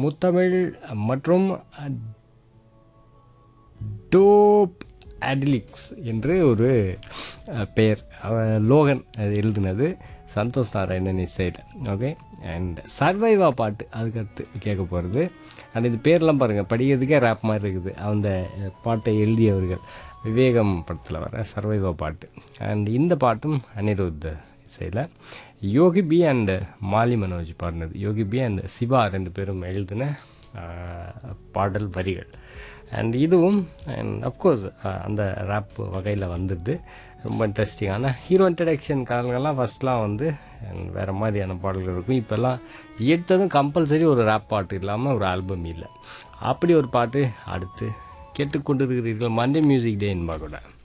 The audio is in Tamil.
முத்தமிழ் மற்றும் டோப் அடிலிக்ஸ் என்று ஒரு அஹ், பெயர் அவன் லோகன் அது எழுதினது சந்தோஷ் நாராயணன் இசையில் ஓகே அண்ட் சர்வைவா பாட்டு அதுக்கடுத்து கேட்க போகிறது அண்ட் இது பேர்லாம் பாருங்கள் படிக்கிறதுக்கே ரேப் மாதிரி இருக்குது அந்த அஹ், பாட்டை எழுதியவர்கள் விவேகம் படத்தில் வர சர்வைவா பாட்டு அண்ட் இந்த பாட்டும் அனிருத் இசையில் யோகி பி அண்ட் மாலி மனோஜ் பாடினது யோகி பி அண்ட் சிவா ரெண்டு பேரும் எழுதின ஆஹ், பாடல் வரிகள் அண்ட் இதுவும் அண்ட் அஃப்கோர்ஸ் அந்த ரேப் வகையில் வந்துடுது ரொம்ப இன்ட்ரெஸ்டிங்கான ஹீரோ இன்ட்ரடக்ஷன் காலங்கள்லாம் ஃபஸ்ட்லாம் வந்து and வேறு மாதிரியான பாடல்கள் இருக்கும் இப்போல்லாம் எடுத்ததும் கம்பல்சரி ஒரு ரேப் பாட்டு இல்லாமல் ஒரு ஆல்பம் இல்லை அப்படி ஒரு பாட்டு அடுத்து கேட்டுக்கொண்டிருக்கிறீர்கள் மண்டே மியூசிக் டே என்பா கூட